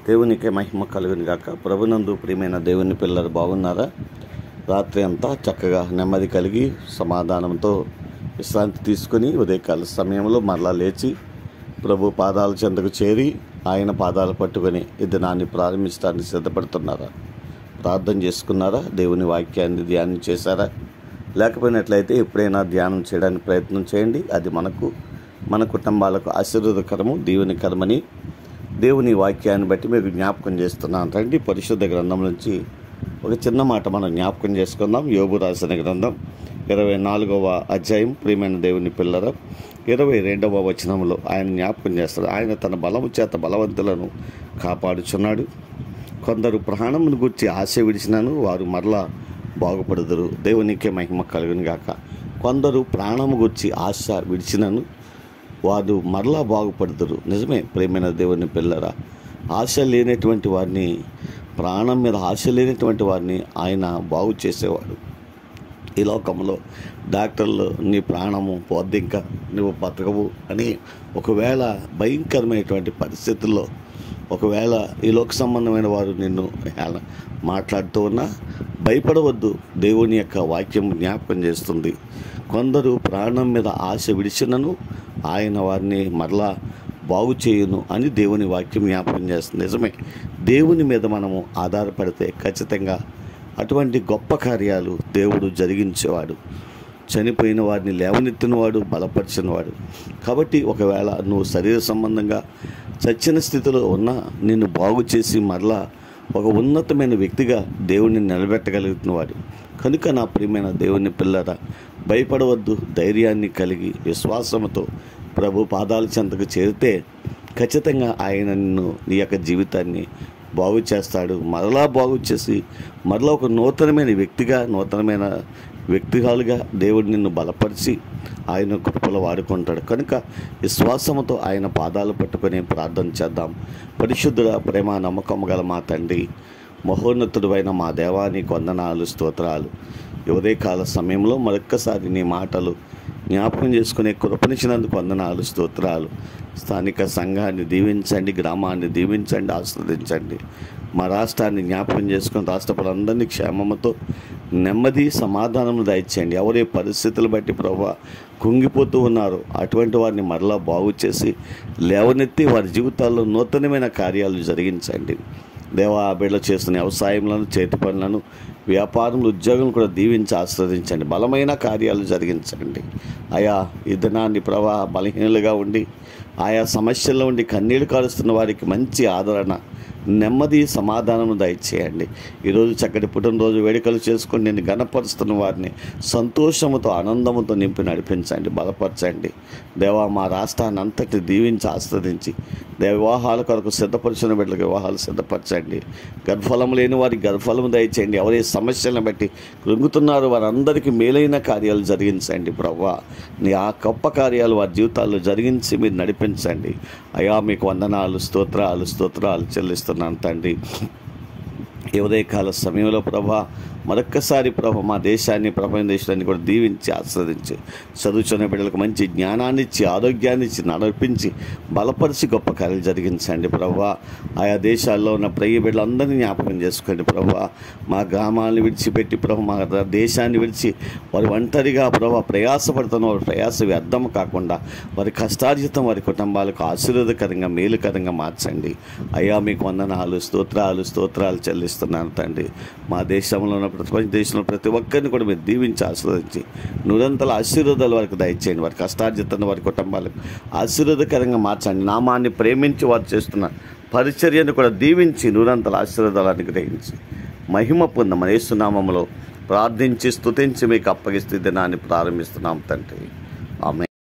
దేవునికి మహిమ కలుగుని గాక ప్రభునందు ప్రియమైన దేవుని పిల్లలు బాగున్నారా రాత్రి అంతా చక్కగా నెమ్మది కలిగి సమాధానంతో విశ్రాంతి తీసుకుని ఉదయకాల సమయంలో మరలా లేచి ప్రభు పాదాల చెంతకు చేరి ఆయన పాదాలు పట్టుకొని ఈ దినాన్ని ప్రారంభించడానికి సిద్ధపడుతున్నారా ప్రార్థన చేసుకున్నారా దేవుని వాక్యాన్ని ధ్యానం చేశారా లేకపోయినట్లయితే ఎప్పుడైనా ధ్యానం చేయడానికి ప్రయత్నం చేయండి అది మనకు మన కుటుంబాలకు ఆశీర్వాదకరము దీవెనికరమని దేవుని వాక్యాన్ని బట్టి మీకు జ్ఞాపకం చేస్తున్నాను రండి పరిశుద్ధ గ్రంథం నుంచి ఒక చిన్న మాట మనం జ్ఞాపకం చేసుకుందాం యోగు రాసిన గ్రంథం ఇరవై నాలుగవ అధ్యాయం ప్రియమైన దేవుని పిల్లర ఇరవై రెండవ వచనంలో ఆయన జ్ఞాపకం చేస్తారు ఆయన తన బలము చేత బలవంతులను కాపాడుచున్నాడు కొందరు ప్రాణమును గురించి ఆశ విడిచినాను వారు మరలా బాగుపడుదురు దేవునికే మహిమ కలుగును గాక కొందరు ప్రాణము గురించి ఆశ విడిచినను వారు మరలా బాగుపడుతురు నిజమే ప్రేమైన దేవుని పిల్లరా ఆశ లేనటువంటి వారిని ప్రాణం మీద ఆశ లేనటువంటి వారిని ఆయన బాగు చేసేవాడు ఈ లోకంలో డాక్టర్లు నీ ప్రాణము పోద్ది ఇంకా నువ్వు బతకవు అని ఒకవేళ భయంకరమైనటువంటి పరిస్థితుల్లో ఒకవేళ ఈ లోక సంబంధమైన వారు నిన్ను హేళ- మాట్లాడుతూ ఉన్నా భయపడవద్దు దేవుని యొక్క వాక్యం జ్ఞాపకం చేస్తుంది కొందరు ప్రాణం మీద ఆశ విడిచినను ఆయన వారిని మరలా బాగు చేయును అని దేవుని వాక్యం జ్ఞాపకం చేస్తుంది నిజమే దేవుని మీద మనము ఆధారపడితే ఖచ్చితంగా అటువంటి గొప్ప కార్యాలు దేవుడు జరిగించేవాడు చనిపోయిన వారిని లేవనెత్తినవాడు బలపరిచినవాడు కాబట్టి ఒకవేళ నువ్వు శరీర సంబంధంగా చచ్చిన స్థితిలో ఉన్నా నిన్ను బాగు చేసి మరలా ఒక ఉన్నతమైన వ్యక్తిగా దేవుణ్ణి నిలబెట్టగలుగుతున్నవాడు కనుక నా ప్రియమైన దేవుని పిల్లరా భయపడవద్దు ధైర్యాన్ని కలిగి విశ్వాసంతో ప్రభు పాదాల చెంతకు చేరితే ఖచ్చితంగా ఆయన నిన్ను నీ యొక్క జీవితాన్ని బాగు చేస్తాడు మరలా బాగు చేసి మరలా ఒక నూతనమైన వ్యక్తిగా నూతనమైన వ్యక్తిగాలుగా దేవుడు నిన్ను బలపరిచి ఆయన కృపలో వాడుకుంటాడు కనుక విశ్వాసముతో ఆయన పాదాలు పట్టుకొని ప్రార్థన చేద్దాం పరిశుద్ధుల ప్రేమ నమ్మకం గల మా తండ్రి మహోన్నతుడైన మా దేవానికి వందనాలు స్తోత్రాలు ఈ ఉదయకాల సమయంలో మరొక్కసారి నీ మాటలు జ్ఞాపకం చేసుకునే కృపనిచ్చినందుకు వందనాలు స్తోత్రాలు స్థానిక సంఘాన్ని దీవించండి గ్రామాన్ని దీవించండి ఆస్వాదించండి మా రాష్ట్రాన్ని జ్ఞాపకం చేసుకుని రాష్ట్ర ప్రజలందరినీ క్షేమముతో నెమ్మది సమాధానం దయచేయండి ఎవరే పరిస్థితులు బట్టి ప్రభా కుంగిపోతూ ఉన్నారు అటువంటి వారిని మరలా బాగు చేసి లేవనెత్తి వారి జీవితాల్లో నూతనమైన కార్యాలు జరిగించండి దేవా బిడ్డ చేస్తున్న వ్యవసాయంలను చేతి పనులను వ్యాపారములు ఉద్యోగం కూడా దీవించి ఆస్వాదించండి బలమైన కార్యాలు జరిగించండి ఆయా ఈ దినాన్ని ప్రభా బలహీనులుగా ఉండి ఆయా సమస్యల్లో ఉండి కన్నీళ్లు కారుస్తున్న వారికి మంచి ఆదరణ నెమ్మది సమాధానం దయచేయండి ఈరోజు చక్కటి పుట్టినరోజు వేడుకలు చేసుకొని నేను గణపరుస్తున్న వారిని సంతోషముతో ఆనందముతో నింపి నడిపించండి బలపరచండి దేవా మా రాష్ట్రాన్ని అంతటి దీవించి ఆస్వాదించి దేవ వివాహాల కొరకు సిద్ధపరిచిన బిడ్డలకు వివాహాలు సిద్ధపరచండి గర్భఫలం లేని వారికి గర్భఫలం దయచేయండి ఎవరే సమస్యలను బట్టి కృంగుతున్నారో వారందరికీ మేలైన కార్యాలు జరిగించండి ప్రవ్వా నీ ఆ గొప్ప కార్యాలు వారి జీవితాల్లో జరిగించి మీరు నడిపించండి అయా మీకు వందనాలు స్తోత్రాలు స్తోత్రాలు చెల్లిస్తున్నాను తండ్రి ఈ ఉదయకాల సమయంలో ప్రభా మరొక్కసారి ప్రభ మా దేశాన్ని ప్రపంచ దేశాన్ని కూడా దీవించి ఆస్వాదించి చదువుచున్న బిడ్డలకు మంచి జ్ఞానాన్ని ఇచ్చి ఆరోగ్యాన్ని ఇచ్చి నడిపించి బలపరిచి గొప్ప కార్యాలు జరిగించండి ప్రభా ఆయా దేశాల్లో ఉన్న ప్రియ బిడ్డలందరినీ జ్ఞాపకం చేసుకోండి ప్రభా మా గ్రామాలను విడిచిపెట్టి ప్రభు మా దేశాన్ని విడిచి వారు ఒంటరిగా ప్రభా ప్రయాసపడుతున్న వారి ప్రయాస వ్యర్థం కాకుండా వారి కష్టార్జితం వారి కుటుంబాలకు ఆశీర్వాదకరంగా మేలుకరంగా మార్చండి అయ్యా మీకు వందనాలు స్తోత్రాలు స్తోత్రాలు చెల్లిస్తున్నాను తండ్రి మా దేశంలో ఉన్న ప్రపంచ దేశంలో ప్రతి ఒక్కరిని కూడా మీరు దీవించి ఆశీర్వదించి నూరంతల ఆశీర్వాదాలు వారికి దయచేయండి వారి కష్టార్జితాన్ని వారి కుటుంబాలకు ఆశీర్వాదకరంగా మార్చండి నామాన్ని ప్రేమించి వారు చేస్తున్న పరిచర్యను కూడా దీవించి నూరంతల ఆశీర్వాదాలు అనుగ్రహించి మహిమ పొందమని యేసునామములో ప్రార్థించి స్తుతించి మీకు అప్పగిస్తే దినాన్ని ప్రారంభిస్తున్నాం తండ్రి ఆమె